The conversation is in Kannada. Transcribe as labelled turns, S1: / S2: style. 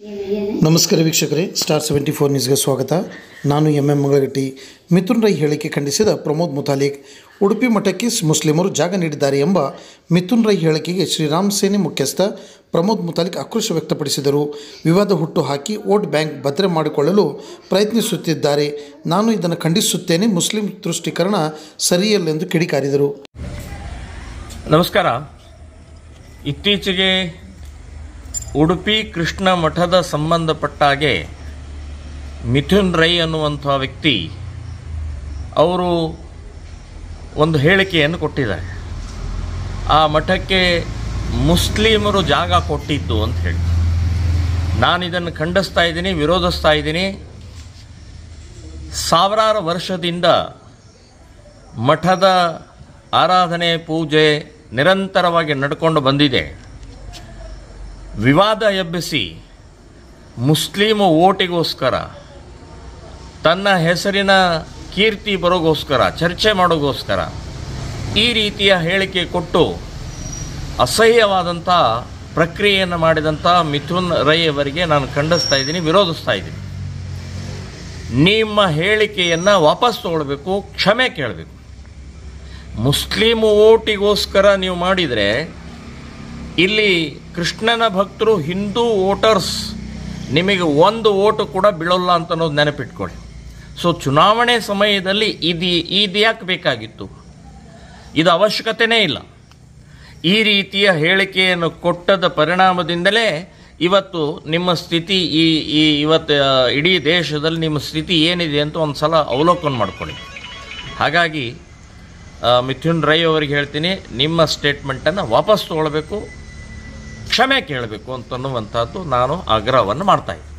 S1: ನಮಸ್ಕಾರ ವೀಕ್ಷಕರೇ ಸ್ಟಾರ್ ಸೆವೆಂಟಿ ಫೋರ್ ನ್ಯೂಸ್ಗೆ ಸ್ವಾಗತ ನಾನು ಎಂ ಎಂ ಮಂಗಳಗಟ್ಟಿ ಮಿಥುನ್ ರೈ ಹೇಳಿಕೆ ಖಂಡಿಸಿದ ಪ್ರಮೋದ್ ಮುತಾಲಿಕ್ ಉಡುಪಿ ಮಠಕ್ಕೆ ಮುಸ್ಲಿಮರು ಜಾಗ ನೀಡಿದ್ದಾರೆ ಎಂಬ ಮಿಥುನ್ ರೈ ಹೇಳಿಕೆಗೆ ಶ್ರೀರಾಮ್ ಸೇನೆ ಮುಖ್ಯಸ್ಥ ಪ್ರಮೋದ್ ಮುತಾಲಿಕ್ ಆಕ್ರೋಶ ವ್ಯಕ್ತಪಡಿಸಿದರು ವಿವಾದ ಹುಟ್ಟು ಹಾಕಿ ವೋಟ್ ಬ್ಯಾಂಕ್ ಭದ್ರೆ ಮಾಡಿಕೊಳ್ಳಲು ಪ್ರಯತ್ನಿಸುತ್ತಿದ್ದಾರೆ ನಾನು ಇದನ್ನು ಖಂಡಿಸುತ್ತೇನೆ ಮುಸ್ಲಿಂ ದೃಷ್ಟೀಕರಣ ಸರಿಯಲ್ಲೆಂದು ಕಿಡಿಕಾರಿದರು
S2: ನಮಸ್ಕಾರ ಇತ್ತೀಚೆಗೆ ಉಡುಪಿ ಕೃಷ್ಣ ಮಠದ ಸಂಬಂಧಪಟ್ಟ ಹಾಗೆ ಮಿಥುನ್ ರೈ ಅನ್ನುವಂಥ ವ್ಯಕ್ತಿ ಅವರು ಒಂದು ಹೇಳಿಕೆಯನ್ನು ಕೊಟ್ಟಿದ್ದಾರೆ ಆ ಮಠಕ್ಕೆ ಮುಸ್ಲಿಮರು ಜಾಗ ಕೊಟ್ಟಿದ್ದು ಅಂತ ಹೇಳಿ ನಾನು ಇದನ್ನು ಖಂಡಿಸ್ತಾ ಇದ್ದೀನಿ ವಿರೋಧಿಸ್ತಾ ಇದ್ದೀನಿ ಸಾವಿರಾರು ವರ್ಷದಿಂದ ಮಠದ ಆರಾಧನೆ ಪೂಜೆ ನಿರಂತರವಾಗಿ ನಡ್ಕೊಂಡು ಬಂದಿದೆ ವಿವಾದ ಎಬ್ಬಿಸಿ ಮುಸ್ಲಿಮು ಓಟಿಗೋಸ್ಕರ ತನ್ನ ಹೆಸರಿನ ಕೀರ್ತಿ ಬರೋಗೋಸ್ಕರ ಚರ್ಚೆ ಮಾಡೋಗೋಸ್ಕರ ಈ ರೀತಿಯ ಹೇಳಿಕೆ ಕೊಟ್ಟು ಅಸಹ್ಯವಾದಂಥ ಪ್ರಕ್ರಿಯೆಯನ್ನು ಮಾಡಿದಂಥ ಮಿಥುನ್ ರೈ ಅವರಿಗೆ ನಾನು ಖಂಡಿಸ್ತಾ ಇದ್ದೀನಿ ವಿರೋಧಿಸ್ತಾ ಇದ್ದೀನಿ ನಿಮ್ಮ ಹೇಳಿಕೆಯನ್ನು ವಾಪಸ್ ತಗೊಳ್ಬೇಕು ಕ್ಷಮೆ ಕೇಳಬೇಕು ಮುಸ್ಲಿಂ ಓಟಿಗೋಸ್ಕರ ನೀವು ಮಾಡಿದರೆ ಇಲ್ಲಿ ಕೃಷ್ಣನ ಭಕ್ತರು ಹಿಂದೂ ವೋಟರ್ಸ್ ನಿಮಗೆ ಒಂದು ಓಟು ಕೂಡ ಬೀಳೋಲ್ಲ ಅಂತ ಅನ್ನೋದು ನೆನಪಿಟ್ಕೊಳ್ಳಿ ಸೊ ಚುನಾವಣೆ ಸಮಯದಲ್ಲಿ ಇದು ಇದು ಯಾಕೆ ಬೇಕಾಗಿತ್ತು ಇದು ಅವಶ್ಯಕತೆನೇ ಇಲ್ಲ ಈ ರೀತಿಯ ಹೇಳಿಕೆಯನ್ನು ಕೊಟ್ಟದ ಪರಿಣಾಮದಿಂದಲೇ ಇವತ್ತು ನಿಮ್ಮ ಸ್ಥಿತಿ ಈ ಈ ಇವತ್ತು ಆ, ಇಡೀ ದೇಶದಲ್ಲಿ ನಿಮ್ಮ ಸ್ಥಿತಿ ಏನಿದೆ ಅಂತ ಒಂದು ಸಲ ಅವಲೋಕನ ಮಾಡ್ಕೊಳ್ಳಿ ಹಾಗಾಗಿ ಆ, ಮಿಥುನ್ ರೈ ಅವರಿಗೆ ಹೇಳ್ತೀನಿ ನಿಮ್ಮ ಸ್ಟೇಟ್ಮೆಂಟನ್ನು ವಾಪಸ್ ತಗೊಳ್ಬೇಕು ಕ್ಷಮೆ ಕೇಳಬೇಕು ಅಂತನ್ನುವಂಥದ್ದು ನಾನು ಆಗ್ರಹವನ್ನು ಮಾಡ್ತಾ ಇದ್ದೀನಿ